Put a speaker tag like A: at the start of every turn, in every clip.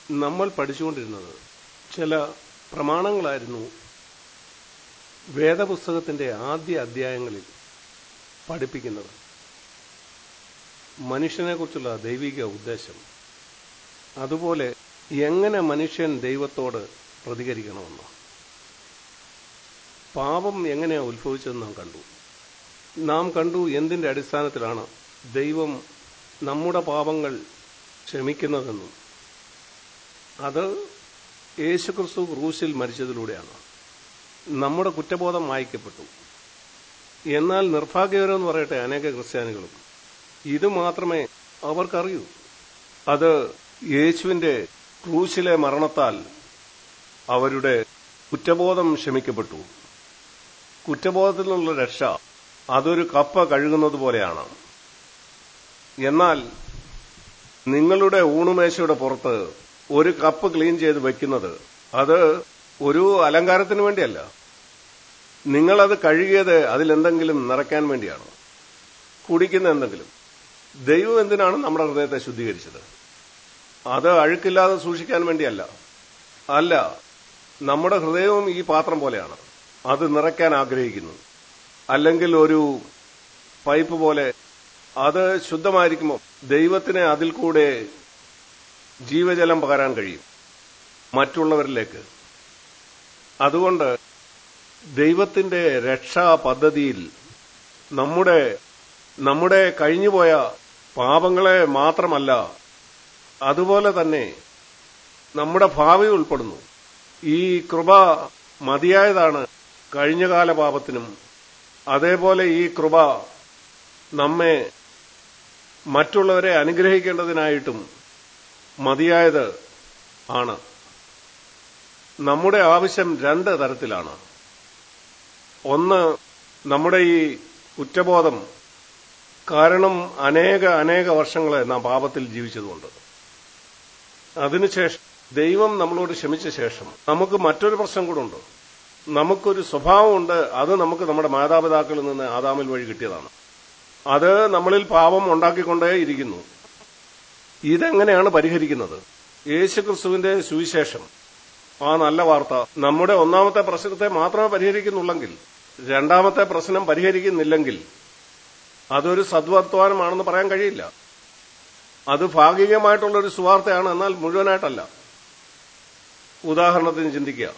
A: നമ്മൾ പഠിച്ചുകൊണ്ടിരുന്നത് ചില പ്രമാണങ്ങളായിരുന്നു വേദപുസ്തകത്തിന്റെ ആദ്യ അധ്യായങ്ങളിൽ പഠിപ്പിക്കുന്നത് മനുഷ്യനെക്കുറിച്ചുള്ള ദൈവിക ഉദ്ദേശം അതുപോലെ എങ്ങനെ മനുഷ്യൻ ദൈവത്തോട് പ്രതികരിക്കണമെന്ന് പാപം എങ്ങനെയാ ഉത്ഭവിച്ചതെന്ന് നാം കണ്ടു നാം കണ്ടു എന്തിന്റെ അടിസ്ഥാനത്തിലാണ് ദൈവം നമ്മുടെ പാപങ്ങൾ ക്ഷമിക്കുന്നതെന്നും അത് യേശുക്രിസ്തു ക്രൂശിൽ മരിച്ചതിലൂടെയാണ് നമ്മുടെ കുറ്റബോധം മായ്ക്കപ്പെട്ടു എന്നാൽ നിർഭാഗ്യകരമെന്ന് പറയട്ടെ അനേക ക്രിസ്ത്യാനികളും ഇത് മാത്രമേ അവർക്കറിയൂ അത് യേശുവിന്റെ ക്രൂശിലെ മരണത്താൽ അവരുടെ കുറ്റബോധം ക്ഷമിക്കപ്പെട്ടു കുറ്റബോധത്തിൽ നിന്നുള്ള രക്ഷ അതൊരു കപ്പ കഴുകുന്നത് പോലെയാണ് എന്നാൽ നിങ്ങളുടെ ഊണുമേശയുടെ പുറത്ത് ഒരു കപ്പ് ക്ലീൻ ചെയ്ത് വെക്കുന്നത് അത് ഒരു അലങ്കാരത്തിന് വേണ്ടിയല്ല നിങ്ങളത് കഴുകിയത് അതിലെന്തെങ്കിലും നിറയ്ക്കാൻ വേണ്ടിയാണ് കുടിക്കുന്ന എന്തെങ്കിലും ദൈവം എന്തിനാണ് നമ്മുടെ ഹൃദയത്തെ ശുദ്ധീകരിച്ചത് അത് അഴുക്കില്ലാതെ സൂക്ഷിക്കാൻ വേണ്ടിയല്ല അല്ല നമ്മുടെ ഹൃദയവും ഈ പാത്രം പോലെയാണ് അത് നിറയ്ക്കാൻ ആഗ്രഹിക്കുന്നു അല്ലെങ്കിൽ ഒരു പൈപ്പ് പോലെ അത് ശുദ്ധമായിരിക്കുമ്പോൾ ദൈവത്തിന് അതിൽ കൂടെ ജീവജലം പകരാൻ കഴിയും മറ്റുള്ളവരിലേക്ക് അതുകൊണ്ട് ദൈവത്തിന്റെ രക്ഷാ പദ്ധതിയിൽ നമ്മുടെ നമ്മുടെ കഴിഞ്ഞുപോയ പാപങ്ങളെ മാത്രമല്ല അതുപോലെ തന്നെ നമ്മുടെ ഭാവി ഉൾപ്പെടുന്നു ഈ കൃപ മതിയായതാണ് കഴിഞ്ഞകാല പാപത്തിനും അതേപോലെ ഈ കൃപ നമ്മെ മറ്റുള്ളവരെ അനുഗ്രഹിക്കേണ്ടതിനായിട്ടും മതിയായത് ആണ് നമ്മുടെ ആവശ്യം രണ്ട് തരത്തിലാണ് ഒന്ന് നമ്മുടെ ഈ കുറ്റബോധം കാരണം അനേക അനേക വർഷങ്ങളെ നാം പാപത്തിൽ ജീവിച്ചതുകൊണ്ട് അതിനുശേഷം ദൈവം നമ്മളോട് ക്ഷമിച്ച ശേഷം നമുക്ക് മറ്റൊരു പ്രശ്നം കൂടെ ഉണ്ട് നമുക്കൊരു സ്വഭാവമുണ്ട് അത് നമുക്ക് നമ്മുടെ മാതാപിതാക്കളിൽ നിന്ന് ആദാമിൽ വഴി കിട്ടിയതാണ് അത് നമ്മളിൽ പാപം ഉണ്ടാക്കിക്കൊണ്ടേ ഇരിക്കുന്നു ഇതെങ്ങനെയാണ് പരിഹരിക്കുന്നത് യേശുക്രിസ്തുവിന്റെ സുവിശേഷം ആ നല്ല വാർത്ത നമ്മുടെ ഒന്നാമത്തെ പ്രശ്നത്തെ മാത്രമേ പരിഹരിക്കുന്നുള്ളെങ്കിൽ രണ്ടാമത്തെ പ്രശ്നം പരിഹരിക്കുന്നില്ലെങ്കിൽ അതൊരു സദ്വർത്തമാനമാണെന്ന് പറയാൻ കഴിയില്ല അത് ഭാഗികമായിട്ടുള്ള ഒരു സുവാർത്തയാണ് എന്നാൽ മുഴുവനായിട്ടല്ല ഉദാഹരണത്തിന് ചിന്തിക്കുക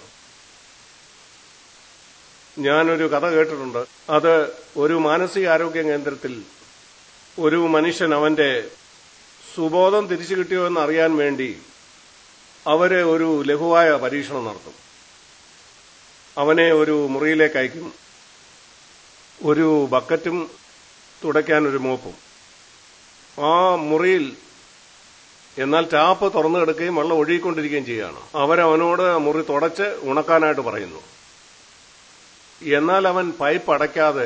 A: ഞാനൊരു കഥ കേട്ടിട്ടുണ്ട് അത് ഒരു മാനസികാരോഗ്യ കേന്ദ്രത്തിൽ ഒരു മനുഷ്യൻ അവന്റെ സുബോധം തിരിച്ചു കിട്ടിയോ എന്ന് അറിയാൻ വേണ്ടി അവര് ഒരു ലഘുവായ പരീക്ഷണം നടത്തും അവനെ ഒരു മുറിയിലേക്ക് അയക്കും ഒരു ബക്കറ്റും തുടയ്ക്കാൻ ഒരു മോപ്പും ആ മുറിയിൽ എന്നാൽ ടാപ്പ് തുറന്നു കിടക്കുകയും വെള്ളം ഒഴുകിക്കൊണ്ടിരിക്കുകയും ചെയ്യുകയാണ് അവരവനോട് മുറി തുടച്ച് ഉണക്കാനായിട്ട് പറയുന്നു എന്നാൽ അവൻ പൈപ്പ് അടയ്ക്കാതെ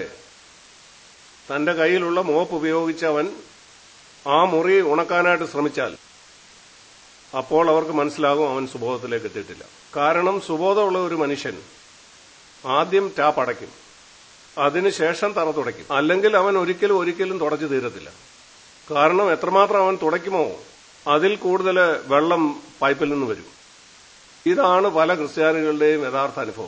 A: തന്റെ കയ്യിലുള്ള മോപ്പ് ഉപയോഗിച്ച് അവൻ ആ മുറി ഉണക്കാനായിട്ട് ശ്രമിച്ചാൽ അപ്പോൾ അവർക്ക് മനസ്സിലാകും അവൻ സുബോധത്തിലേക്ക് എത്തിയിട്ടില്ല കാരണം സുബോധമുള്ള ഒരു മനുഷ്യൻ ആദ്യം ടാപ്പ് അടയ്ക്കും അതിനുശേഷം തറ തുടയ്ക്കും അല്ലെങ്കിൽ അവൻ ഒരിക്കലും ഒരിക്കലും തുടച്ചു തീരത്തില്ല കാരണം എത്രമാത്രം അവൻ തുടയ്ക്കുമോ അതിൽ കൂടുതൽ വെള്ളം പൈപ്പിൽ നിന്ന് വരും ഇതാണ് പല ക്രിസ്ത്യാനികളുടെയും യഥാർത്ഥ അനുഭവം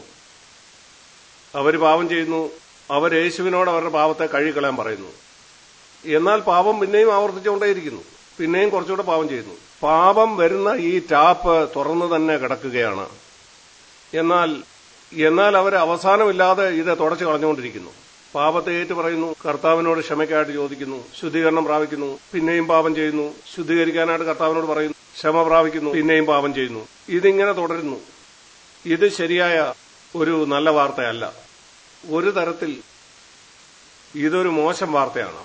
A: അവർ പാപം ചെയ്യുന്നു അവർ യേശുവിനോട് അവരുടെ പാപത്തെ കഴുകിക്കളയാൻ പറയുന്നു എന്നാൽ പാപം പിന്നെയും ആവർത്തിച്ചുകൊണ്ടേയിരിക്കുന്നു പിന്നെയും കുറച്ചുകൂടെ പാപം ചെയ്യുന്നു പാപം വരുന്ന ഈ ടാപ്പ് തുറന്നു തന്നെ കിടക്കുകയാണ് എന്നാൽ എന്നാൽ അവർ അവസാനമില്ലാതെ ഇത് തുടച്ചു കളഞ്ഞുകൊണ്ടിരിക്കുന്നു പാപത്തെ ഏറ്റു പറയുന്നു കർത്താവിനോട് ക്ഷമയ്ക്കായിട്ട് ചോദിക്കുന്നു ശുദ്ധീകരണം പ്രാപിക്കുന്നു പിന്നെയും പാപം ചെയ്യുന്നു ശുദ്ധീകരിക്കാനായിട്ട് കർത്താവിനോട് പറയുന്നു ക്ഷമ പ്രാപിക്കുന്നു പിന്നെയും പാപം ചെയ്യുന്നു ഇതിങ്ങനെ തുടരുന്നു ഇത് ശരിയായ ഒരു നല്ല വാർത്തയല്ല ഒരു തരത്തിൽ ഇതൊരു മോശം വാർത്തയാണ്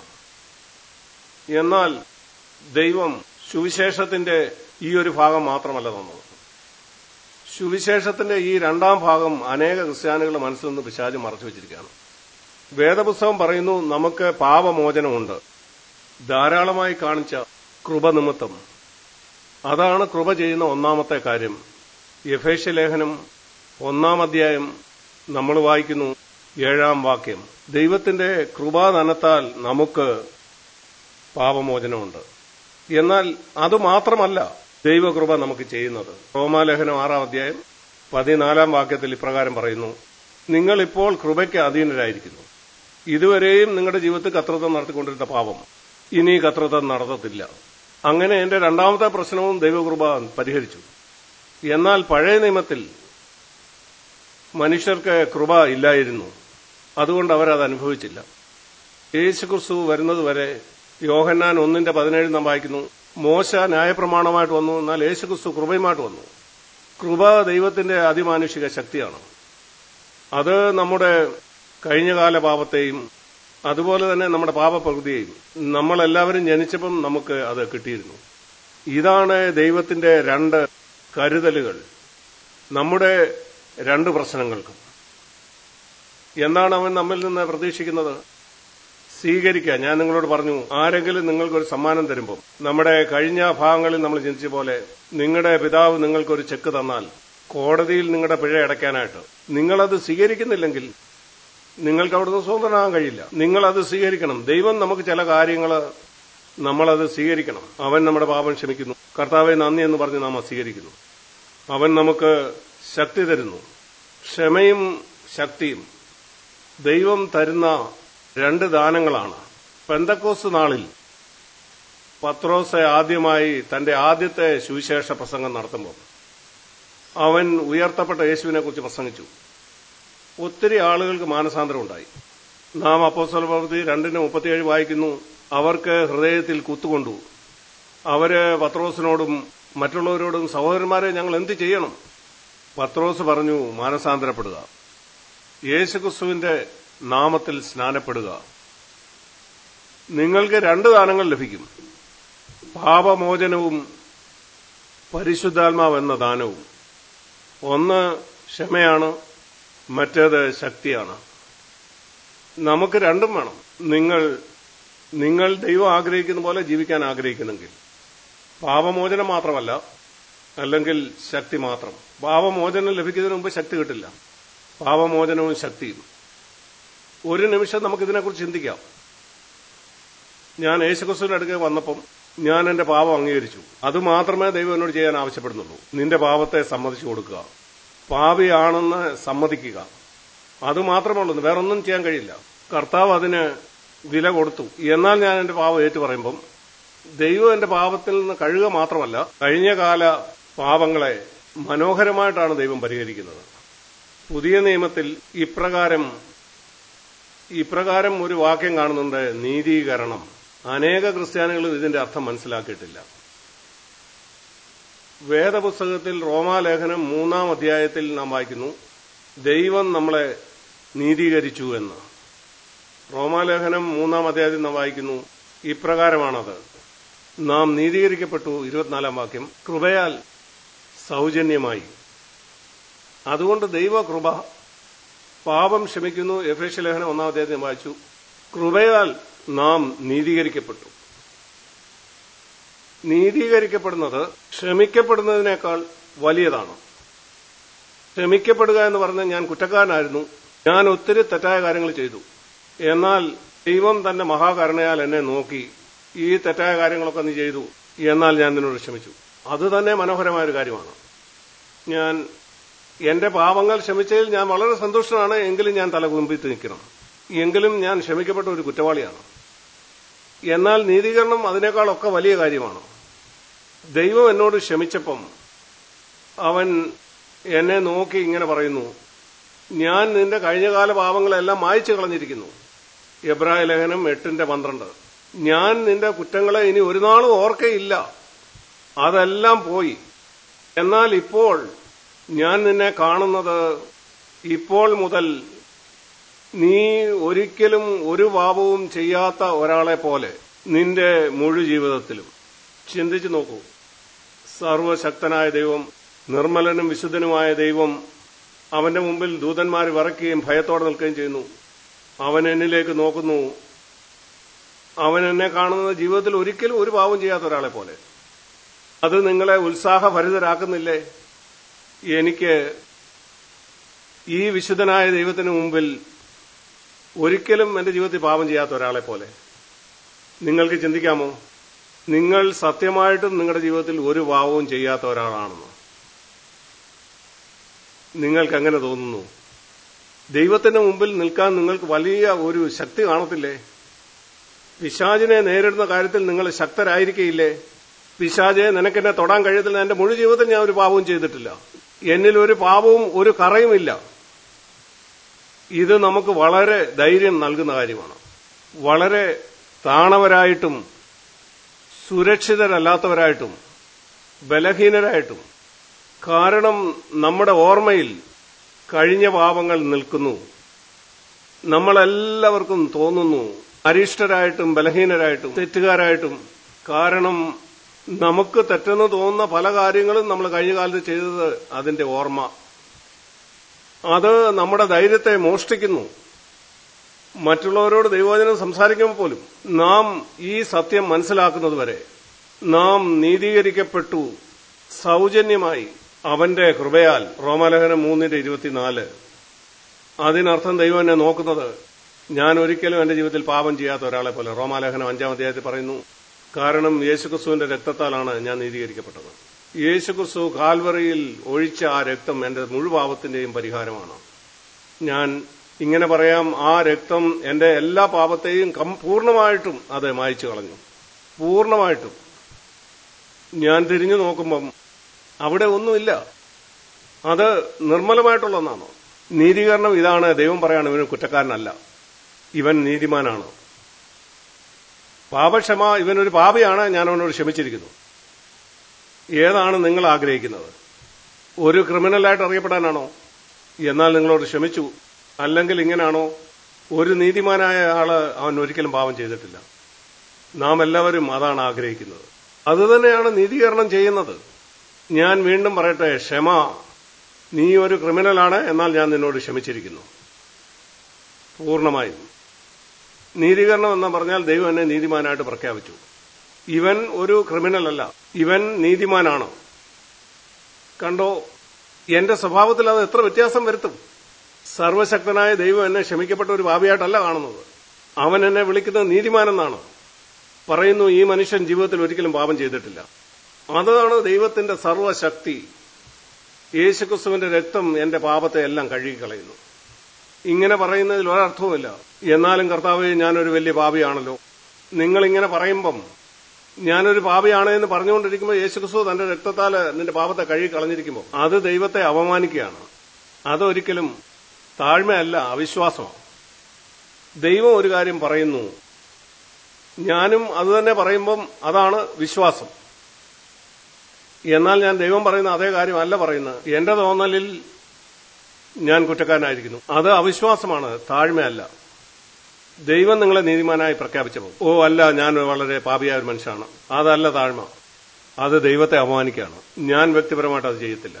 A: എന്നാൽ ദൈവം സുവിശേഷത്തിന്റെ ഈ ഒരു ഭാഗം മാത്രമല്ല തന്നത് സുവിശേഷത്തിന്റെ ഈ രണ്ടാം ഭാഗം അനേക ക്രിസ്ത്യാനികളുടെ മനസ്സിൽ നിന്ന് പിശാച് മറച്ചു വെച്ചിരിക്കുകയാണ് വേദപുസ്തകം പറയുന്നു നമുക്ക് പാപമോചനമുണ്ട് ധാരാളമായി കാണിച്ച കൃപ നിമിത്തം അതാണ് കൃപ ചെയ്യുന്ന ഒന്നാമത്തെ കാര്യം യഫേഷ്യ ലേഖനം ഒന്നാം അധ്യായം നമ്മൾ വായിക്കുന്നു ഏഴാം വാക്യം ദൈവത്തിന്റെ കൃപാധനത്താൽ നമുക്ക് പാപമോചനമുണ്ട് എന്നാൽ അത് മാത്രമല്ല ദൈവകൃപ നമുക്ക് ചെയ്യുന്നത് റോമാലേഖനം ആറാം അധ്യായം പതിനാലാം വാക്യത്തിൽ ഇപ്രകാരം പറയുന്നു നിങ്ങൾ ഇപ്പോൾ കൃപയ്ക്ക് അധീനരായിരിക്കുന്നു ഇതുവരെയും നിങ്ങളുടെ ജീവിതത്തിൽ കത്രത്വം നടത്തിക്കൊണ്ടിരുന്ന പാപം ഇനി കത്രത്വം നടത്തത്തില്ല അങ്ങനെ എന്റെ രണ്ടാമത്തെ പ്രശ്നവും ദൈവകൃപ പരിഹരിച്ചു എന്നാൽ പഴയ നിയമത്തിൽ മനുഷ്യർക്ക് കൃപ ഇല്ലായിരുന്നു അതുകൊണ്ട് അവരത് അനുഭവിച്ചില്ല യേശുക്രിസ്തു വരുന്നതുവരെ യോഹന്നാൻ ഒന്നിന്റെ പതിനേഴ് നാം വായിക്കുന്നു മോശ ന്യായപ്രമാണമായിട്ട് വന്നു എന്നാൽ യേശുക്രിസ്തു കൃപയുമായിട്ട് വന്നു കൃപ ദൈവത്തിന്റെ അതിമാനുഷിക ശക്തിയാണ് അത് നമ്മുടെ കഴിഞ്ഞകാല പാപത്തെയും അതുപോലെ തന്നെ നമ്മുടെ പാപപ്രകൃതിയെയും നമ്മളെല്ലാവരും ജനിച്ചപ്പം നമുക്ക് അത് കിട്ടിയിരുന്നു ഇതാണ് ദൈവത്തിന്റെ രണ്ട് കരുതലുകൾ നമ്മുടെ രണ്ട് പ്രശ്നങ്ങൾക്കും എന്താണ് അവൻ നമ്മിൽ നിന്ന് പ്രതീക്ഷിക്കുന്നത് സ്വീകരിക്കുക ഞാൻ നിങ്ങളോട് പറഞ്ഞു ആരെങ്കിലും നിങ്ങൾക്കൊരു സമ്മാനം തരുമ്പോൾ നമ്മുടെ കഴിഞ്ഞ ഭാഗങ്ങളിൽ നമ്മൾ ചിന്തിച്ച പോലെ നിങ്ങളുടെ പിതാവ് നിങ്ങൾക്കൊരു ചെക്ക് തന്നാൽ കോടതിയിൽ നിങ്ങളുടെ പിഴ അടയ്ക്കാനായിട്ട് നിങ്ങളത് സ്വീകരിക്കുന്നില്ലെങ്കിൽ നിങ്ങൾക്ക് അവിടുന്ന് സ്വതന്ത്രനാകാൻ കഴിയില്ല നിങ്ങളത് സ്വീകരിക്കണം ദൈവം നമുക്ക് ചില കാര്യങ്ങൾ നമ്മളത് സ്വീകരിക്കണം അവൻ നമ്മുടെ പാപം ക്ഷമിക്കുന്നു കർത്താവെ നന്ദി എന്ന് പറഞ്ഞ് നാം അത് സ്വീകരിക്കുന്നു അവൻ നമുക്ക് ശക്തി തരുന്നു ക്ഷമയും ശക്തിയും ദൈവം തരുന്ന രണ്ട് ദാനങ്ങളാണ് പെന്തക്കോസ് നാളിൽ പത്രോസ് ആദ്യമായി തന്റെ ആദ്യത്തെ സുവിശേഷ പ്രസംഗം നടത്തുമ്പോൾ അവൻ ഉയർത്തപ്പെട്ട യേശുവിനെ കുറിച്ച് പ്രസംഗിച്ചു ഒത്തിരി ആളുകൾക്ക് മാനസാന്തരം ഉണ്ടായി നാം അപ്പോസ്തല പ്രവൃത്തി രണ്ടിന് മുപ്പത്തിയേഴ് വായിക്കുന്നു അവർക്ക് ഹൃദയത്തിൽ കുത്തുകൊണ്ടു അവര് പത്രോസിനോടും മറ്റുള്ളവരോടും സഹോദരന്മാരെ ഞങ്ങൾ എന്ത് ചെയ്യണം പത്രോസ് പറഞ്ഞു മാനസാന്തരപ്പെടുക യേശുക്രിസ്തുവിന്റെ നാമത്തിൽ സ്നാനപ്പെടുക നിങ്ങൾക്ക് രണ്ട് ദാനങ്ങൾ ലഭിക്കും പാപമോചനവും പരിശുദ്ധാത്മാവ് എന്ന ദാനവും ഒന്ന് ക്ഷമയാണ് മറ്റേത് ശക്തിയാണ് നമുക്ക് രണ്ടും വേണം നിങ്ങൾ നിങ്ങൾ ദൈവം ആഗ്രഹിക്കുന്ന പോലെ ജീവിക്കാൻ ആഗ്രഹിക്കുന്നെങ്കിൽ പാപമോചനം മാത്രമല്ല അല്ലെങ്കിൽ ശക്തി മാത്രം പാപമോചനം ലഭിക്കുന്നതിന് മുമ്പ് ശക്തി കിട്ടില്ല പാപമോചനവും ശക്തിയും ഒരു നിമിഷം നമുക്കിതിനെക്കുറിച്ച് ചിന്തിക്കാം ഞാൻ യേശുക്രിസ്തുവിന്റെ അടുക്കെ വന്നപ്പം ഞാൻ എന്റെ പാപം അംഗീകരിച്ചു അത് മാത്രമേ ദൈവം എന്നോട് ചെയ്യാൻ ആവശ്യപ്പെടുന്നുള്ളൂ നിന്റെ പാപത്തെ സമ്മതിച്ചു കൊടുക്കുക പാപിയാണെന്ന് സമ്മതിക്കുക അത് മാത്രമേ ഉള്ളൂ വേറൊന്നും ചെയ്യാൻ കഴിയില്ല കർത്താവ് അതിന് വില കൊടുത്തു എന്നാൽ ഞാൻ എന്റെ പാപം ഏറ്റു പറയുമ്പം ദൈവം എന്റെ പാപത്തിൽ നിന്ന് കഴുകുക മാത്രമല്ല കഴിഞ്ഞ കാല പാപങ്ങളെ മനോഹരമായിട്ടാണ് ദൈവം പരിഹരിക്കുന്നത് പുതിയ നിയമത്തിൽ ഇപ്രകാരം ഇപ്രകാരം ഒരു വാക്യം കാണുന്നുണ്ട് നീതീകരണം അനേക ക്രിസ്ത്യാനികളും ഇതിന്റെ അർത്ഥം മനസ്സിലാക്കിയിട്ടില്ല വേദപുസ്തകത്തിൽ റോമാലേഖനം മൂന്നാം അധ്യായത്തിൽ നാം വായിക്കുന്നു ദൈവം നമ്മളെ നീതീകരിച്ചു എന്ന് റോമാലേഖനം മൂന്നാം അധ്യായത്തിൽ നാം വായിക്കുന്നു ഇപ്രകാരമാണത് നാം നീതീകരിക്കപ്പെട്ടു ഇരുപത്തിനാലാം വാക്യം കൃപയാൽ സൗജന്യമായി അതുകൊണ്ട് ദൈവ കൃപ പാപം ക്ഷമിക്കുന്നു എഫേഷ്യ ലേഖനം ഒന്നാം അധ്യായത്തിൽ വായിച്ചു കൃപയാൽ നാം നീതീകരിക്കപ്പെട്ടു നീതീകരിക്കപ്പെടുന്നത് ക്ഷമിക്കപ്പെടുന്നതിനേക്കാൾ വലിയതാണ് ക്ഷമിക്കപ്പെടുക എന്ന് പറഞ്ഞാൽ ഞാൻ കുറ്റക്കാരനായിരുന്നു ഞാൻ ഒത്തിരി തെറ്റായ കാര്യങ്ങൾ ചെയ്തു എന്നാൽ ദൈവം തന്റെ മഹാകരുണയാൽ എന്നെ നോക്കി ഈ തെറ്റായ കാര്യങ്ങളൊക്കെ നീ ചെയ്തു എന്നാൽ ഞാൻ നിന്നോട് ക്ഷമിച്ചു അത് തന്നെ മനോഹരമായ ഒരു കാര്യമാണ് ഞാൻ എന്റെ പാപങ്ങൾ ക്ഷമിച്ചതിൽ ഞാൻ വളരെ സന്തുഷ്ടനാണ് എങ്കിലും ഞാൻ തല കുമ്പിത്ത് നിൽക്കണം എങ്കിലും ഞാൻ ക്ഷമിക്കപ്പെട്ട ഒരു കുറ്റവാളിയാണ് എന്നാൽ നീതീകരണം അതിനേക്കാളൊക്കെ വലിയ കാര്യമാണ് ദൈവം എന്നോട് ക്ഷമിച്ചപ്പം അവൻ എന്നെ നോക്കി ഇങ്ങനെ പറയുന്നു ഞാൻ നിന്റെ കഴിഞ്ഞകാല പാപങ്ങളെല്ലാം മായച്ചു കളഞ്ഞിരിക്കുന്നു എബ്രായ ലേഖനം എട്ടിന്റെ പന്ത്രണ്ട് ഞാൻ നിന്റെ കുറ്റങ്ങളെ ഇനി ഒരു നാളും ഓർക്കയില്ല അതെല്ലാം പോയി എന്നാൽ ഇപ്പോൾ ഞാൻ നിന്നെ കാണുന്നത് ഇപ്പോൾ മുതൽ നീ ഒരിക്കലും ഒരു പാപവും ചെയ്യാത്ത ഒരാളെ പോലെ നിന്റെ മുഴു ജീവിതത്തിലും ചിന്തിച്ചു നോക്കൂ സർവശക്തനായ ദൈവം നിർമ്മലനും വിശുദ്ധനുമായ ദൈവം അവന്റെ മുമ്പിൽ ദൂതന്മാർ വിറയ്ക്കുകയും ഭയത്തോടെ നിൽക്കുകയും ചെയ്യുന്നു അവൻ എന്നിലേക്ക് നോക്കുന്നു അവൻ എന്നെ കാണുന്നത് ജീവിതത്തിൽ ഒരിക്കലും ഒരു പാവം ചെയ്യാത്ത ഒരാളെ പോലെ അത് നിങ്ങളെ ഉത്സാഹഭരിതരാക്കുന്നില്ലേ എനിക്ക് ഈ വിശുദ്ധനായ ദൈവത്തിന് മുമ്പിൽ ഒരിക്കലും എന്റെ ജീവിതത്തിൽ പാപം ചെയ്യാത്ത ഒരാളെ പോലെ നിങ്ങൾക്ക് ചിന്തിക്കാമോ നിങ്ങൾ സത്യമായിട്ടും നിങ്ങളുടെ ജീവിതത്തിൽ ഒരു പാവവും ചെയ്യാത്ത ഒരാളാണെന്ന് നിങ്ങൾക്ക് എങ്ങനെ തോന്നുന്നു ദൈവത്തിന്റെ മുമ്പിൽ നിൽക്കാൻ നിങ്ങൾക്ക് വലിയ ഒരു ശക്തി കാണത്തില്ലേ പിശാചിനെ നേരിടുന്ന കാര്യത്തിൽ നിങ്ങൾ ശക്തരായിരിക്കയില്ലേ പിശാചെ നിനക്കെന്നെ തൊടാൻ കഴിയത്തില്ല എന്റെ മുഴു ജീവിതത്തിൽ ഞാൻ ഒരു പാപവും ചെയ്തിട്ടില്ല എന്നിൽ ഒരു പാപവും ഒരു കറയുമില്ല ഇത് നമുക്ക് വളരെ ധൈര്യം നൽകുന്ന കാര്യമാണ് വളരെ താണവരായിട്ടും സുരക്ഷിതരല്ലാത്തവരായിട്ടും ബലഹീനരായിട്ടും കാരണം നമ്മുടെ ഓർമ്മയിൽ കഴിഞ്ഞ പാപങ്ങൾ നിൽക്കുന്നു നമ്മളെല്ലാവർക്കും തോന്നുന്നു അരിഷ്ടരായിട്ടും ബലഹീനരായിട്ടും തെറ്റുകാരായിട്ടും കാരണം നമുക്ക് തെറ്റെന്ന് തോന്നുന്ന പല കാര്യങ്ങളും നമ്മൾ കഴിഞ്ഞ കാലത്ത് ചെയ്തത് അതിന്റെ ഓർമ്മ അത് നമ്മുടെ ധൈര്യത്തെ മോഷ്ടിക്കുന്നു മറ്റുള്ളവരോട് ദൈവവചനം സംസാരിക്കുമ്പോൾ പോലും നാം ഈ സത്യം മനസ്സിലാക്കുന്നത് വരെ നാം നീതീകരിക്കപ്പെട്ടു സൗജന്യമായി അവന്റെ കൃപയാൽ റോമാലേഖനം മൂന്നിന്റെ ഇരുപത്തിനാല് അതിനർത്ഥം ദൈവം എന്നെ നോക്കുന്നത് ഞാൻ ഒരിക്കലും എന്റെ ജീവിതത്തിൽ പാപം ചെയ്യാത്ത ഒരാളെ പോലെ റോമാലേഖനം അഞ്ചാം അധ്യായത്തിൽ പറയുന്നു കാരണം യേശുക്രിസ്തുവിന്റെ രക്തത്താലാണ് ഞാൻ നീതീകരിക്കപ്പെട്ടത് യേശുക്രിസ്തു കാൽവറിയിൽ ഒഴിച്ച ആ രക്തം എന്റെ മുഴുപാപത്തിന്റെയും പരിഹാരമാണ് ഞാൻ ഇങ്ങനെ പറയാം ആ രക്തം എന്റെ എല്ലാ പാപത്തെയും പൂർണ്ണമായിട്ടും അത് മായച്ചു കളഞ്ഞു പൂർണ്ണമായിട്ടും ഞാൻ തിരിഞ്ഞു നോക്കുമ്പം അവിടെ ഒന്നുമില്ല അത് നിർമ്മലമായിട്ടുള്ള ഒന്നാണ് നീതീകരണം ഇതാണ് ദൈവം പറയാണ് ഇവന് കുറ്റക്കാരനല്ല ഇവൻ നീതിമാനാണ് പാപക്ഷമ ഇവനൊരു പാപിയാണ് ഞാൻ അവനോട് ക്ഷമിച്ചിരിക്കുന്നു ഏതാണ് നിങ്ങൾ ആഗ്രഹിക്കുന്നത് ഒരു ക്രിമിനലായിട്ട് അറിയപ്പെടാനാണോ എന്നാൽ നിങ്ങളോട് ക്ഷമിച്ചു അല്ലെങ്കിൽ ഇങ്ങനാണോ ഒരു നീതിമാനായ ആള് അവൻ ഒരിക്കലും പാപം ചെയ്തിട്ടില്ല നാം എല്ലാവരും അതാണ് ആഗ്രഹിക്കുന്നത് അതുതന്നെയാണ് നീതീകരണം ചെയ്യുന്നത് ഞാൻ വീണ്ടും പറയട്ടെ ക്ഷമ നീ ഒരു ക്രിമിനലാണ് എന്നാൽ ഞാൻ നിന്നോട് ക്ഷമിച്ചിരിക്കുന്നു പൂർണ്ണമായും നീതീകരണം എന്ന് പറഞ്ഞാൽ ദൈവം എന്നെ നീതിമാനായിട്ട് പ്രഖ്യാപിച്ചു ഇവൻ ഒരു ക്രിമിനൽ അല്ല ഇവൻ നീതിമാനാണ് കണ്ടോ എന്റെ സ്വഭാവത്തിൽ അത് എത്ര വ്യത്യാസം വരുത്തും സർവശക്തനായ ദൈവം എന്നെ ക്ഷമിക്കപ്പെട്ട ഒരു ഭാവിയായിട്ടല്ല കാണുന്നത് അവൻ എന്നെ വിളിക്കുന്നത് നീതിമാനെന്നാണ് പറയുന്നു ഈ മനുഷ്യൻ ജീവിതത്തിൽ ഒരിക്കലും പാപം ചെയ്തിട്ടില്ല അതാണ് ദൈവത്തിന്റെ സർവശക്തി യേശുക്രിസ്തുവിന്റെ രക്തം എന്റെ പാപത്തെ എല്ലാം കഴുകിക്കളയുന്നു ഇങ്ങനെ പറയുന്നതിൽ ഒരർത്ഥവുമില്ല എന്നാലും കർത്താവ് ഞാനൊരു വലിയ പാപിയാണല്ലോ നിങ്ങൾ ഇങ്ങനെ പറയുമ്പം ഞാനൊരു പാപിയാണ് എന്ന് പറഞ്ഞുകൊണ്ടിരിക്കുമ്പോൾ യേശുക്രിസ്തു തന്റെ രക്തത്താൽ നിന്റെ പാപത്തെ കഴുകി കളഞ്ഞിരിക്കുമ്പോൾ അത് ദൈവത്തെ അപമാനിക്കുകയാണ് അതൊരിക്കലും താഴ്മയല്ല അവിശ്വാസമാണ് ദൈവം ഒരു കാര്യം പറയുന്നു ഞാനും അതുതന്നെ പറയുമ്പം അതാണ് വിശ്വാസം എന്നാൽ ഞാൻ ദൈവം പറയുന്ന അതേ കാര്യമല്ല പറയുന്നത് എന്റെ തോന്നലിൽ ഞാൻ കുറ്റക്കാരനായിരിക്കുന്നു അത് അവിശ്വാസമാണ് താഴ്മയല്ല ദൈവം നിങ്ങളെ നീതിമാനായി പ്രഖ്യാപിച്ചപ്പോൾ ഓ അല്ല ഞാൻ വളരെ പാപിയായ ഒരു മനുഷ്യനാണ് അതല്ല താഴ്മ അത് ദൈവത്തെ അപമാനിക്കുകയാണ് ഞാൻ വ്യക്തിപരമായിട്ട് അത് ചെയ്യത്തില്ല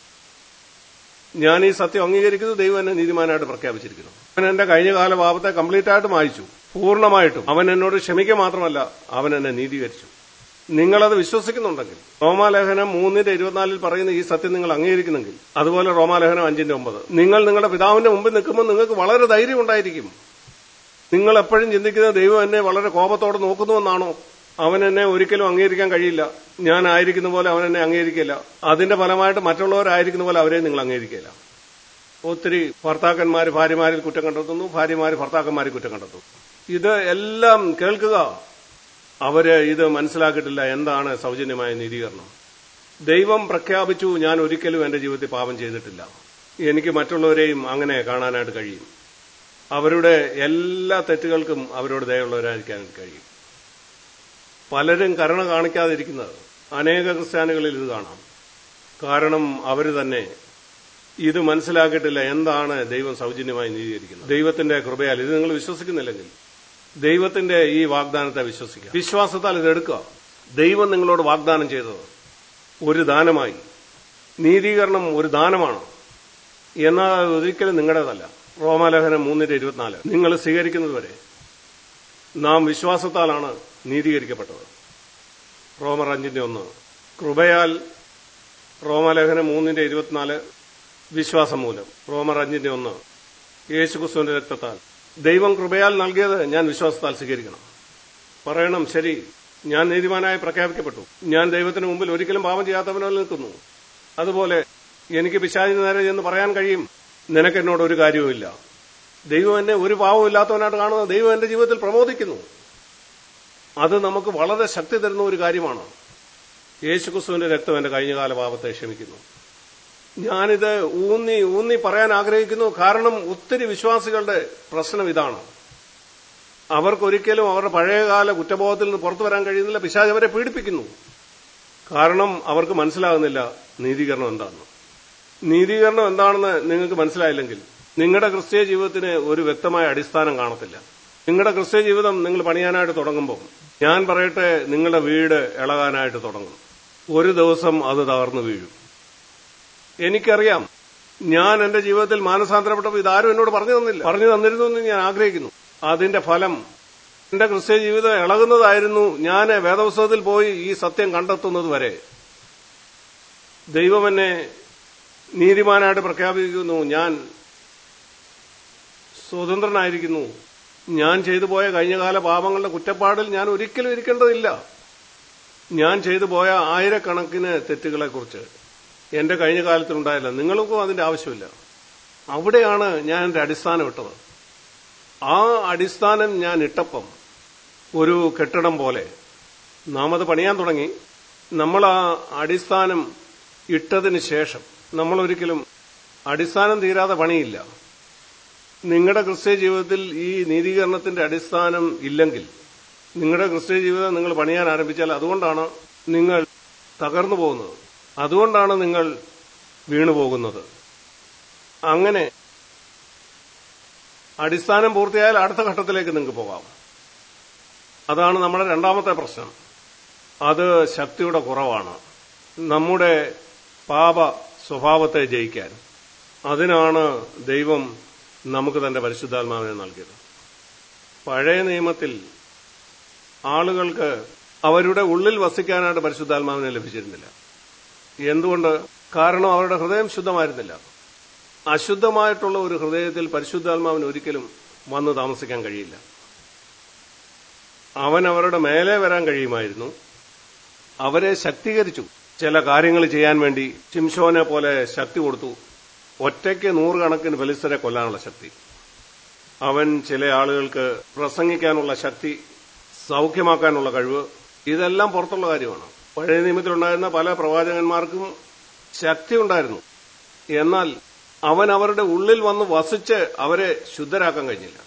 A: ഞാൻ ഈ സത്യം അംഗീകരിക്കുന്നത് ദൈവം എന്നെ നീതിമാനായിട്ട് പ്രഖ്യാപിച്ചിരിക്കുന്നു അവൻ എന്റെ കഴിഞ്ഞ കാല പാപത്തെ കംപ്ലീറ്റ് ആയിട്ട് മായിച്ചു പൂർണ്ണമായിട്ടും അവൻ എന്നോട് ക്ഷമിക്കുക മാത്രമല്ല അവൻ എന്നെ നീതീകരിച്ചു നിങ്ങളത് വിശ്വസിക്കുന്നുണ്ടെങ്കിൽ റോമാലേഖനം മൂന്നിന്റെ ഇരുപത്തിനാലിൽ പറയുന്ന ഈ സത്യം നിങ്ങൾ അംഗീകരിക്കുന്നെങ്കിൽ അതുപോലെ റോമാലേഖനം അഞ്ചിന്റെ ഒമ്പത് നിങ്ങൾ നിങ്ങളുടെ പിതാവിന്റെ മുമ്പിൽ നിൽക്കുമ്പോൾ നിങ്ങൾക്ക് വളരെ ധൈര്യം ഉണ്ടായിരിക്കും നിങ്ങൾ എപ്പോഴും ചിന്തിക്കുന്ന ദൈവം എന്നെ വളരെ കോപത്തോടെ നോക്കുന്നുവെന്നാണോ അവൻ എന്നെ ഒരിക്കലും അംഗീകരിക്കാൻ കഴിയില്ല ഞാൻ ആയിരിക്കുന്ന പോലെ അവൻ എന്നെ അംഗീകരിക്കില്ല അതിന്റെ ഫലമായിട്ട് മറ്റുള്ളവരായിരിക്കുന്ന പോലെ അവരെ നിങ്ങൾ അംഗീകരിക്കില്ല ഒത്തിരി ഭർത്താക്കന്മാർ ഭാര്യമാരിൽ കുറ്റം കണ്ടെത്തുന്നു ഭാര്യമാർ ഭർത്താക്കന്മാരിൽ കുറ്റം കണ്ടെത്തുന്നു ഇത് എല്ലാം കേൾക്കുക അവര് ഇത് മനസ്സിലാക്കിയിട്ടില്ല എന്താണ് സൗജന്യമായ നീതീകരണം ദൈവം പ്രഖ്യാപിച്ചു ഞാൻ ഒരിക്കലും എന്റെ ജീവിതത്തിൽ പാപം ചെയ്തിട്ടില്ല എനിക്ക് മറ്റുള്ളവരെയും അങ്ങനെ കാണാനായിട്ട് കഴിയും അവരുടെ എല്ലാ തെറ്റുകൾക്കും അവരോട് ദയുള്ളവരായിരിക്കാൻ കഴിയും പലരും കരുണ കാണിക്കാതിരിക്കുന്നത് അനേക ക്രിസ്ത്യാനികളിൽ ഇത് കാണാം കാരണം അവർ തന്നെ ഇത് മനസ്സിലാക്കിയിട്ടില്ല എന്താണ് ദൈവം സൗജന്യമായി നീതീകരിക്കുന്നത് ദൈവത്തിന്റെ കൃപയാൽ ഇത് നിങ്ങൾ വിശ്വസിക്കുന്നില്ലെങ്കിൽ ദൈവത്തിന്റെ ഈ വാഗ്ദാനത്തെ വിശ്വസിക്കുക വിശ്വാസത്താൽ ഇത് എടുക്കുക ദൈവം നിങ്ങളോട് വാഗ്ദാനം ചെയ്തത് ഒരു ദാനമായി നീതീകരണം ഒരു ദാനമാണ് എന്നാൽ അത് ഒരിക്കലും നിങ്ങളുടേതല്ല റോമാലേഖനം മൂന്നിന്റെ ഇരുപത്തിനാല് നിങ്ങൾ സ്വീകരിക്കുന്നത് വരെ നാം വിശ്വാസത്താലാണ് നീതീകരിക്കപ്പെട്ടത് റോമർ അഞ്ചിന്റെ ഒന്ന് കൃപയാൽ റോമാലേഖനം മൂന്നിന്റെ ഇരുപത്തിനാല് വിശ്വാസം മൂലം റോമർ അഞ്ചിന്റെ ഒന്ന് യേശുക്രിസ്തുവിന്റെ രക്തത്താൽ ദൈവം കൃപയാൽ നൽകിയത് ഞാൻ വിശ്വാസത്താൽ സ്വീകരിക്കണം പറയണം ശരി ഞാൻ നീതിമാനായി പ്രഖ്യാപിക്കപ്പെട്ടു ഞാൻ ദൈവത്തിന് മുമ്പിൽ ഒരിക്കലും പാപം ചെയ്യാത്തവനാൽ നിൽക്കുന്നു അതുപോലെ എനിക്ക് പിശാചിന് നേരെ എന്ന് പറയാൻ കഴിയും നിനക്ക് എന്നോട് ഒരു കാര്യവുമില്ല ദൈവം എന്നെ ഒരു പാവവും ഇല്ലാത്തവനായിട്ട് കാണുന്ന ദൈവം എന്റെ ജീവിതത്തിൽ പ്രമോദിക്കുന്നു അത് നമുക്ക് വളരെ ശക്തി തരുന്ന ഒരു കാര്യമാണ് യേശുക്രിസ്തുവിന്റെ രക്തം എന്റെ കഴിഞ്ഞകാല പാപത്തെ ക്ഷമിക്കുന്നു ഞാനിത് ഊന്നി ഊന്നി പറയാൻ ആഗ്രഹിക്കുന്നു കാരണം ഒത്തിരി വിശ്വാസികളുടെ പ്രശ്നം ഇതാണ് അവർക്കൊരിക്കലും അവരുടെ പഴയകാല കുറ്റബോധത്തിൽ നിന്ന് പുറത്തു വരാൻ കഴിയുന്നില്ല പിശാജ് അവരെ പീഡിപ്പിക്കുന്നു കാരണം അവർക്ക് മനസ്സിലാകുന്നില്ല നീതീകരണം എന്താണെന്ന് നീതീകരണം എന്താണെന്ന് നിങ്ങൾക്ക് മനസ്സിലായില്ലെങ്കിൽ നിങ്ങളുടെ ക്രിസ്തീയ ജീവിതത്തിന് ഒരു വ്യക്തമായ അടിസ്ഥാനം കാണത്തില്ല നിങ്ങളുടെ ക്രിസ്തീയ ജീവിതം നിങ്ങൾ പണിയാനായിട്ട് തുടങ്ങുമ്പോൾ ഞാൻ പറയട്ടെ നിങ്ങളുടെ വീട് ഇളകാനായിട്ട് തുടങ്ങും ഒരു ദിവസം അത് തകർന്നു വീഴും എനിക്കറിയാം ഞാൻ എന്റെ ജീവിതത്തിൽ മാനസാന്തരപ്പെട്ടപ്പോൾ ഇതാരും എന്നോട് പറഞ്ഞു തന്നില്ല പറഞ്ഞു തന്നിരുന്നു എന്ന് ഞാൻ ആഗ്രഹിക്കുന്നു അതിന്റെ ഫലം എന്റെ ക്രിസ്ത്യ ജീവിതം ഇളകുന്നതായിരുന്നു ഞാൻ വേദപുസ്തകത്തിൽ പോയി ഈ സത്യം കണ്ടെത്തുന്നത് വരെ ദൈവം എന്നെ നീതിമാനായിട്ട് പ്രഖ്യാപിക്കുന്നു ഞാൻ സ്വതന്ത്രനായിരിക്കുന്നു ഞാൻ ചെയ്തു പോയ കഴിഞ്ഞകാല പാപങ്ങളുടെ കുറ്റപ്പാടിൽ ഞാൻ ഒരിക്കലും ഇരിക്കേണ്ടതില്ല ഞാൻ ചെയ്തു പോയ ആയിരക്കണക്കിന് തെറ്റുകളെക്കുറിച്ച് എന്റെ കഴിഞ്ഞ കാലത്തിലുണ്ടായില്ല നിങ്ങൾക്കും അതിന്റെ ആവശ്യമില്ല അവിടെയാണ് ഞാൻ എന്റെ അടിസ്ഥാനം ഇട്ടത് ആ അടിസ്ഥാനം ഞാൻ ഇട്ടപ്പം ഒരു കെട്ടിടം പോലെ നാം അത് പണിയാൻ തുടങ്ങി നമ്മൾ ആ അടിസ്ഥാനം ഇട്ടതിന് ശേഷം നമ്മൾ ഒരിക്കലും അടിസ്ഥാനം തീരാതെ പണിയില്ല നിങ്ങളുടെ ക്രിസ്ത്യ ജീവിതത്തിൽ ഈ നീതീകരണത്തിന്റെ അടിസ്ഥാനം ഇല്ലെങ്കിൽ നിങ്ങളുടെ ക്രിസ്ത്യ ജീവിതം നിങ്ങൾ പണിയാൻ ആരംഭിച്ചാൽ അതുകൊണ്ടാണ് നിങ്ങൾ തകർന്നു പോകുന്നത് അതുകൊണ്ടാണ് നിങ്ങൾ വീണുപോകുന്നത് അങ്ങനെ അടിസ്ഥാനം പൂർത്തിയായാൽ അടുത്ത ഘട്ടത്തിലേക്ക് നിങ്ങൾക്ക് പോകാം അതാണ് നമ്മുടെ രണ്ടാമത്തെ പ്രശ്നം അത് ശക്തിയുടെ കുറവാണ് നമ്മുടെ പാപ സ്വഭാവത്തെ ജയിക്കാൻ അതിനാണ് ദൈവം നമുക്ക് തന്റെ പരിശുദ്ധാത്മാവിനെ നൽകിയത് പഴയ നിയമത്തിൽ ആളുകൾക്ക് അവരുടെ ഉള്ളിൽ വസിക്കാനായിട്ട് പരിശുദ്ധാത്മാവിനെ ലഭിച്ചിരുന്നില്ല എന്തുകൊണ്ട് കാരണം അവരുടെ ഹൃദയം ശുദ്ധമായിരുന്നില്ല അശുദ്ധമായിട്ടുള്ള ഒരു ഹൃദയത്തിൽ പരിശുദ്ധാത്മാവിന് ഒരിക്കലും വന്ന് താമസിക്കാൻ കഴിയില്ല അവൻ അവരുടെ മേലെ വരാൻ കഴിയുമായിരുന്നു അവരെ ശക്തീകരിച്ചു ചില കാര്യങ്ങൾ ചെയ്യാൻ വേണ്ടി ചിംഷോനെ പോലെ ശക്തി കൊടുത്തു ഒറ്റയ്ക്ക് നൂറുകണക്കിന് ഫലിസ്തരെ കൊല്ലാനുള്ള ശക്തി അവൻ ചില ആളുകൾക്ക് പ്രസംഗിക്കാനുള്ള ശക്തി സൗഖ്യമാക്കാനുള്ള കഴിവ് ഇതെല്ലാം പുറത്തുള്ള കാര്യമാണ് പഴയ നിയമത്തിലുണ്ടായിരുന്ന പല പ്രവാചകന്മാർക്കും ശക്തി ഉണ്ടായിരുന്നു എന്നാൽ അവൻ അവരുടെ ഉള്ളിൽ വന്ന് വസിച്ച് അവരെ ശുദ്ധരാക്കാൻ കഴിഞ്ഞില്ല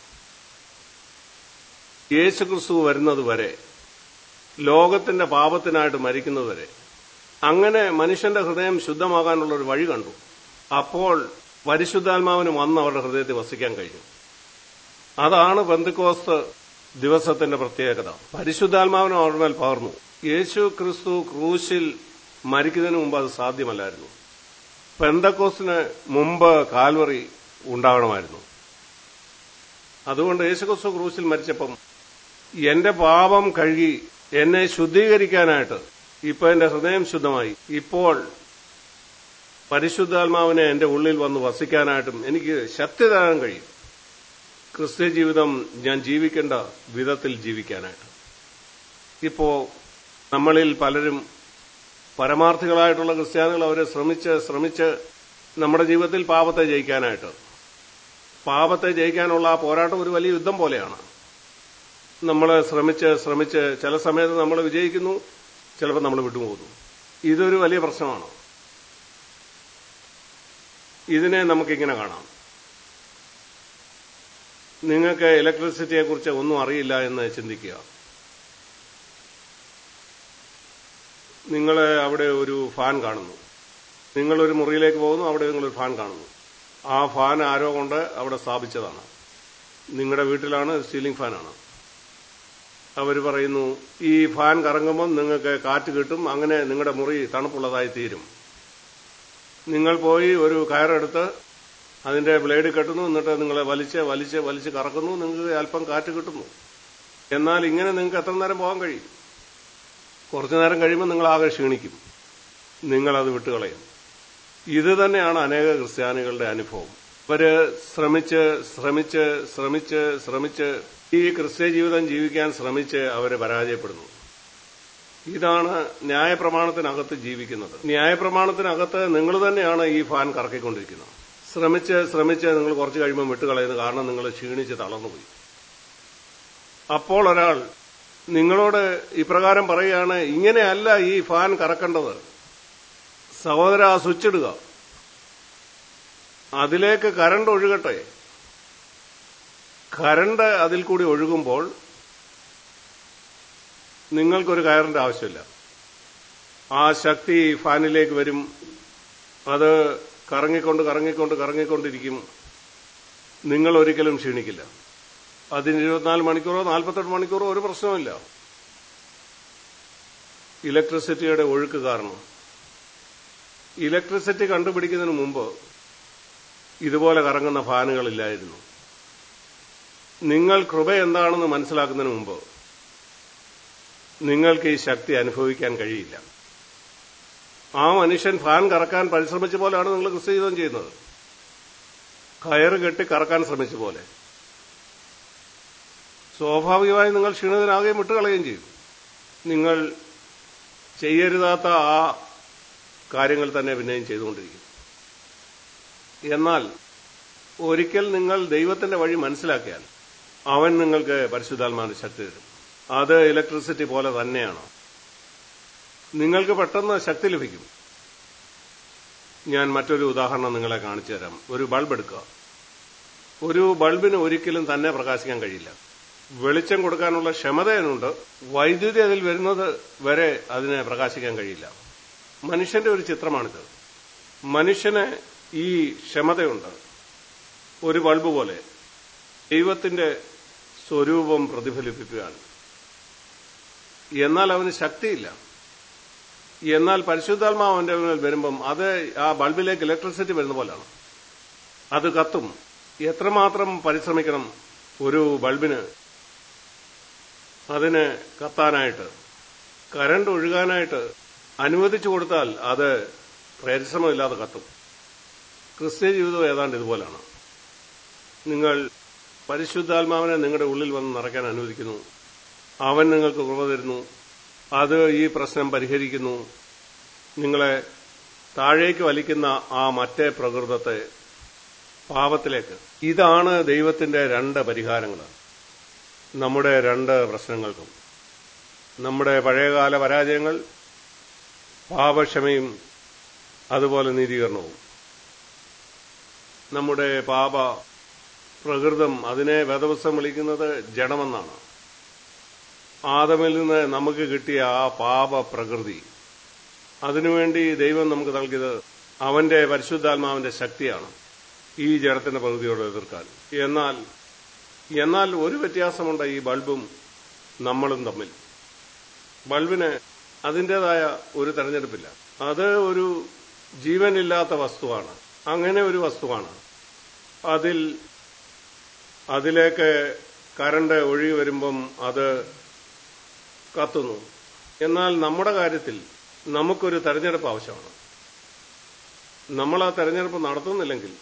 A: യേശുക്രിസ്തു വരുന്നത് വരെ ലോകത്തിന്റെ പാപത്തിനായിട്ട് മരിക്കുന്നതുവരെ അങ്ങനെ മനുഷ്യന്റെ ഹൃദയം ശുദ്ധമാകാനുള്ള ഒരു വഴി കണ്ടു അപ്പോൾ പരിശുദ്ധാത്മാവിന് വന്ന് അവരുടെ ഹൃദയത്തിൽ വസിക്കാൻ കഴിഞ്ഞു അതാണ് ബന്ധുക്കോസ്ത് ദിവസത്തിന്റെ പ്രത്യേകത പരിശുദ്ധാത്മാവിനും അവരുടെ മേൽ പകർന്നു യേശു ക്രിസ്തു ക്രൂശിൽ മരിക്കുന്നതിന് മുമ്പ് അത് സാധ്യമല്ലായിരുന്നു പെന്തക്കോസിന് മുമ്പ് കാൽവറി ഉണ്ടാകണമായിരുന്നു അതുകൊണ്ട് യേശുക്രിസ്തു ക്രൂശിൽ മരിച്ചപ്പം എന്റെ പാപം കഴുകി എന്നെ ശുദ്ധീകരിക്കാനായിട്ട് ഇപ്പൊ എന്റെ ഹൃദയം ശുദ്ധമായി ഇപ്പോൾ പരിശുദ്ധാത്മാവിനെ എന്റെ ഉള്ളിൽ വന്ന് വസിക്കാനായിട്ടും എനിക്ക് ശക്തി തരാൻ കഴിയും ക്രിസ്ത്യ ജീവിതം ഞാൻ ജീവിക്കേണ്ട വിധത്തിൽ ജീവിക്കാനായിട്ട് ഇപ്പോ നമ്മളിൽ പലരും പരമാർത്ഥികളായിട്ടുള്ള ക്രിസ്ത്യാനികൾ അവരെ ശ്രമിച്ച് ശ്രമിച്ച് നമ്മുടെ ജീവിതത്തിൽ പാപത്തെ ജയിക്കാനായിട്ട് പാപത്തെ ജയിക്കാനുള്ള ആ പോരാട്ടം ഒരു വലിയ യുദ്ധം പോലെയാണ് നമ്മൾ ശ്രമിച്ച് ശ്രമിച്ച് ചില സമയത്ത് നമ്മൾ വിജയിക്കുന്നു ചിലപ്പോൾ നമ്മൾ വിട്ടുപോകുന്നു ഇതൊരു വലിയ പ്രശ്നമാണ് ഇതിനെ നമുക്കിങ്ങനെ കാണാം നിങ്ങൾക്ക് ഇലക്ട്രിസിറ്റിയെക്കുറിച്ച് ഒന്നും അറിയില്ല എന്ന് ചിന്തിക്കുക നിങ്ങൾ അവിടെ ഒരു ഫാൻ കാണുന്നു നിങ്ങളൊരു മുറിയിലേക്ക് പോകുന്നു അവിടെ നിങ്ങളൊരു ഫാൻ കാണുന്നു ആ ഫാൻ ആരോ കൊണ്ട് അവിടെ സ്ഥാപിച്ചതാണ് നിങ്ങളുടെ വീട്ടിലാണ് സീലിംഗ് ഫാനാണ് അവർ പറയുന്നു ഈ ഫാൻ കറങ്ങുമ്പോൾ നിങ്ങൾക്ക് കാറ്റ് കിട്ടും അങ്ങനെ നിങ്ങളുടെ മുറി തണുപ്പുള്ളതായി തീരും നിങ്ങൾ പോയി ഒരു കയറെടുത്ത് അതിന്റെ ബ്ലേഡ് കെട്ടുന്നു എന്നിട്ട് നിങ്ങളെ വലിച്ച് വലിച്ച് വലിച്ച് കറക്കുന്നു നിങ്ങൾക്ക് അല്പം കാറ്റ് കിട്ടുന്നു എന്നാൽ ഇങ്ങനെ നിങ്ങൾക്ക് എത്ര നേരം പോകാൻ കഴിയും കുറച്ചു നേരം കഴിയുമ്പോൾ നിങ്ങൾ ആകെ ക്ഷീണിക്കും നിങ്ങളത് വിട്ടുകളയും ഇത് തന്നെയാണ് അനേക ക്രിസ്ത്യാനികളുടെ അനുഭവം അവര് ശ്രമിച്ച് ശ്രമിച്ച് ശ്രമിച്ച് ശ്രമിച്ച് ഈ ക്രിസ്ത്യ ജീവിതം ജീവിക്കാൻ ശ്രമിച്ച് അവരെ പരാജയപ്പെടുന്നു ഇതാണ് ന്യായപ്രമാണത്തിനകത്ത് ജീവിക്കുന്നത് ന്യായപ്രമാണത്തിനകത്ത് നിങ്ങൾ തന്നെയാണ് ഈ ഫാൻ കറക്കിക്കൊണ്ടിരിക്കുന്നത് ശ്രമിച്ച് ശ്രമിച്ച് നിങ്ങൾ കുറച്ച് കഴിയുമ്പോൾ വിട്ടുകളയുന്നു കാരണം നിങ്ങൾ ക്ഷീണിച്ച് തളർന്നുപോയി അപ്പോൾ ഒരാൾ നിങ്ങളോട് ഇപ്രകാരം പറയുകയാണ് ഇങ്ങനെയല്ല ഈ ഫാൻ കറക്കേണ്ടത് സഹോദര ആ സ്വിച്ച് ഇടുക അതിലേക്ക് കരണ്ട് ഒഴുകട്ടെ കരണ്ട് അതിൽ കൂടി ഒഴുകുമ്പോൾ നിങ്ങൾക്കൊരു കയറിന്റെ ആവശ്യമില്ല ആ ശക്തി ഫാനിലേക്ക് വരും അത് കറങ്ങിക്കൊണ്ട് കറങ്ങിക്കൊണ്ട് കറങ്ങിക്കൊണ്ടിരിക്കും നിങ്ങൾ ഒരിക്കലും ക്ഷീണിക്കില്ല അതിന് ഇരുപത്തിനാല് മണിക്കൂറോ നാൽപ്പത്തെട്ട് മണിക്കൂറോ ഒരു പ്രശ്നവുമില്ല ഇലക്ട്രിസിറ്റിയുടെ ഒഴുക്ക് കാരണം ഇലക്ട്രിസിറ്റി കണ്ടുപിടിക്കുന്നതിന് മുമ്പ് ഇതുപോലെ കറങ്ങുന്ന ഫാനുകളില്ലായിരുന്നു നിങ്ങൾ കൃപ എന്താണെന്ന് മനസ്സിലാക്കുന്നതിന് മുമ്പ് നിങ്ങൾക്ക് ഈ ശക്തി അനുഭവിക്കാൻ കഴിയില്ല ആ മനുഷ്യൻ ഫാൻ കറക്കാൻ പരിശ്രമിച്ച പോലെയാണ് നിങ്ങൾ ക്രിസ്തുജീവിതം ചെയ്യുന്നത് കയറ് കെട്ടി കറക്കാൻ ശ്രമിച്ച പോലെ സ്വാഭാവികമായി നിങ്ങൾ ക്ഷീണിതനാകുകയും വിട്ടുകളയുകയും ചെയ്യും നിങ്ങൾ ചെയ്യരുതാത്ത ആ കാര്യങ്ങൾ തന്നെ പിന്നെയും ചെയ്തുകൊണ്ടിരിക്കും എന്നാൽ ഒരിക്കൽ നിങ്ങൾ ദൈവത്തിന്റെ വഴി മനസ്സിലാക്കിയാൽ അവൻ നിങ്ങൾക്ക് പരിശുദ്ധാത്മാവിന്റെ ശക്തി തരും അത് ഇലക്ട്രിസിറ്റി പോലെ തന്നെയാണ് നിങ്ങൾക്ക് പെട്ടെന്ന് ശക്തി ലഭിക്കും ഞാൻ മറ്റൊരു ഉദാഹരണം നിങ്ങളെ കാണിച്ചു തരാം ഒരു ബൾബ് എടുക്കുക ഒരു ബൾബിന് ഒരിക്കലും തന്നെ പ്രകാശിക്കാൻ കഴിയില്ല വെളിച്ചം കൊടുക്കാനുള്ള ക്ഷമതയുണ്ട് വൈദ്യുതി അതിൽ വരുന്നത് വരെ അതിനെ പ്രകാശിക്കാൻ കഴിയില്ല മനുഷ്യന്റെ ഒരു ചിത്രമാണിത് മനുഷ്യന് ഈ ക്ഷമതയുണ്ട് ഒരു ബൾബ് പോലെ ദൈവത്തിന്റെ സ്വരൂപം പ്രതിഫലിപ്പിക്കുകയാണ് എന്നാൽ അവന് ശക്തിയില്ല എന്നാൽ പരിശുദ്ധാത്മാവ് അവന്റെ മേൽ വരുമ്പം അത് ആ ബൾബിലേക്ക് ഇലക്ട്രിസിറ്റി വരുന്ന പോലാണ് അത് കത്തും എത്രമാത്രം പരിശ്രമിക്കണം ഒരു ബൾബിന് അതിന് കത്താനായിട്ട് കരണ്ട് ഒഴുകാനായിട്ട് അനുവദിച്ചു കൊടുത്താൽ അത് പരിശ്രമമില്ലാതെ കത്തും ക്രിസ്ത്യ ജീവിതം ഏതാണ്ട് ഇതുപോലാണ് നിങ്ങൾ പരിശുദ്ധാത്മാവിനെ നിങ്ങളുടെ ഉള്ളിൽ വന്ന് നിറയ്ക്കാൻ അനുവദിക്കുന്നു അവൻ നിങ്ങൾക്ക് കൃപ തരുന്നു അത് ഈ പ്രശ്നം പരിഹരിക്കുന്നു നിങ്ങളെ താഴേക്ക് വലിക്കുന്ന ആ മറ്റേ പ്രകൃതത്തെ പാപത്തിലേക്ക് ഇതാണ് ദൈവത്തിന്റെ രണ്ട് പരിഹാരങ്ങൾ നമ്മുടെ രണ്ട് പ്രശ്നങ്ങൾക്കും നമ്മുടെ പഴയകാല പരാജയങ്ങൾ പാപക്ഷമയും അതുപോലെ നീതീകരണവും നമ്മുടെ പാപ പ്രകൃതം അതിനെ വേദവസ്തം വിളിക്കുന്നത് ജഡമെന്നാണ് ആദമിൽ നിന്ന് നമുക്ക് കിട്ടിയ ആ പാപ പ്രകൃതി അതിനുവേണ്ടി ദൈവം നമുക്ക് നൽകിയത് അവന്റെ പരിശുദ്ധാത്മാവിന്റെ ശക്തിയാണ് ഈ ജഡത്തിന്റെ പ്രകൃതിയോട് എതിർക്കാൻ എന്നാൽ എന്നാൽ ഒരു വ്യത്യാസമുണ്ട് ഈ ബൾബും നമ്മളും തമ്മിൽ ബൾബിന് അതിൻ്റെതായ ഒരു തെരഞ്ഞെടുപ്പില്ല അത് ഒരു ജീവനില്ലാത്ത വസ്തുവാണ് അങ്ങനെ ഒരു വസ്തുവാണ് അതിൽ അതിലേക്ക് കരണ്ട് ഒഴുകി വരുമ്പം അത് കത്തുന്നു എന്നാൽ നമ്മുടെ കാര്യത്തിൽ നമുക്കൊരു തെരഞ്ഞെടുപ്പ് ആവശ്യമാണ് നമ്മൾ ആ തെരഞ്ഞെടുപ്പ് നടത്തുന്നില്ലെങ്കിൽ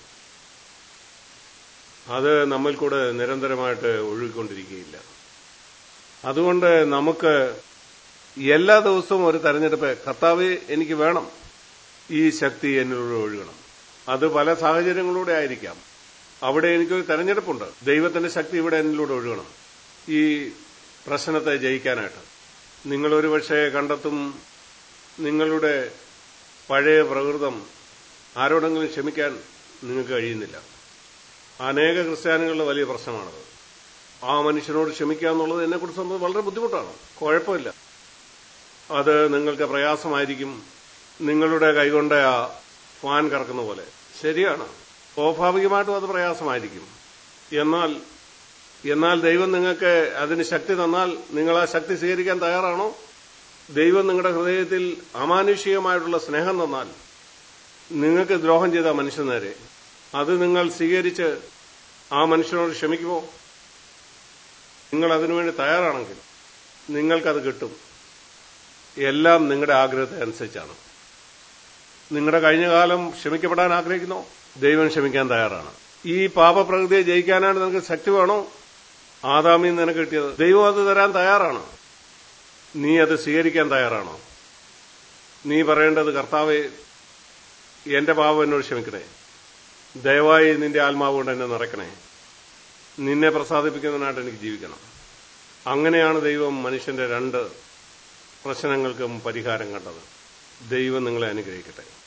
A: അത് നമ്മിൽ കൂടെ നിരന്തരമായിട്ട് ഒഴുകിക്കൊണ്ടിരിക്കുകയില്ല അതുകൊണ്ട് നമുക്ക് എല്ലാ ദിവസവും ഒരു തെരഞ്ഞെടുപ്പ് കർത്താവ് എനിക്ക് വേണം ഈ ശക്തി എന്നിലൂടെ ഒഴുകണം അത് പല സാഹചര്യങ്ങളിലൂടെ ആയിരിക്കാം അവിടെ എനിക്കൊരു തെരഞ്ഞെടുപ്പുണ്ട് ദൈവത്തിന്റെ ശക്തി ഇവിടെ എന്നിലൂടെ ഒഴുകണം ഈ പ്രശ്നത്തെ ജയിക്കാനായിട്ട് നിങ്ങളൊരു പക്ഷേ കണ്ടെത്തും നിങ്ങളുടെ പഴയ പ്രകൃതം ആരോടെങ്കിലും ക്ഷമിക്കാൻ നിങ്ങൾക്ക് കഴിയുന്നില്ല അനേക ക്രിസ്ത്യാനികളുടെ വലിയ പ്രശ്നമാണത് ആ മനുഷ്യനോട് ക്ഷമിക്കുക എന്നുള്ളത് എന്നെക്കുറിച്ച് സംബന്ധിച്ച് വളരെ ബുദ്ധിമുട്ടാണ് കുഴപ്പമില്ല അത് നിങ്ങൾക്ക് പ്രയാസമായിരിക്കും നിങ്ങളുടെ കൈകൊണ്ട് ആ ഫാൻ കറക്കുന്ന പോലെ ശരിയാണ് സ്വാഭാവികമായിട്ടും അത് പ്രയാസമായിരിക്കും എന്നാൽ എന്നാൽ ദൈവം നിങ്ങൾക്ക് അതിന് ശക്തി തന്നാൽ നിങ്ങൾ ആ ശക്തി സ്വീകരിക്കാൻ തയ്യാറാണോ ദൈവം നിങ്ങളുടെ ഹൃദയത്തിൽ അമാനുഷികമായിട്ടുള്ള സ്നേഹം തന്നാൽ നിങ്ങൾക്ക് ദ്രോഹം ചെയ്ത മനുഷ്യൻ നേരെ അത് നിങ്ങൾ സ്വീകരിച്ച് ആ മനുഷ്യനോട് ക്ഷമിക്കുമോ നിങ്ങൾ അതിനുവേണ്ടി തയ്യാറാണെങ്കിൽ നിങ്ങൾക്കത് കിട്ടും എല്ലാം നിങ്ങളുടെ ആഗ്രഹത്തെ അനുസരിച്ചാണ് നിങ്ങളുടെ കഴിഞ്ഞ കാലം ക്ഷമിക്കപ്പെടാൻ ആഗ്രഹിക്കുന്നോ ദൈവം ക്ഷമിക്കാൻ തയ്യാറാണ് ഈ പാപപ്രകൃതിയെ ജയിക്കാനാണ് നിനക്ക് ശക്തി വേണോ ആദാമിൽ നിനക്ക് കിട്ടിയത് ദൈവം അത് തരാൻ തയ്യാറാണ് നീ അത് സ്വീകരിക്കാൻ തയ്യാറാണോ നീ പറയേണ്ടത് കർത്താവെ എന്റെ പാപം എന്നോട് ക്ഷമിക്കണേ ദയവായി നിന്റെ ആത്മാവ് കൊണ്ട് എന്നെ നിറയ്ക്കണേ നിന്നെ പ്രസാദിപ്പിക്കുന്നതിനായിട്ട് എനിക്ക് ജീവിക്കണം അങ്ങനെയാണ് ദൈവം മനുഷ്യന്റെ രണ്ട് പ്രശ്നങ്ങൾക്കും പരിഹാരം കണ്ടത് ദൈവം നിങ്ങളെ അനുഗ്രഹിക്കട്ടെ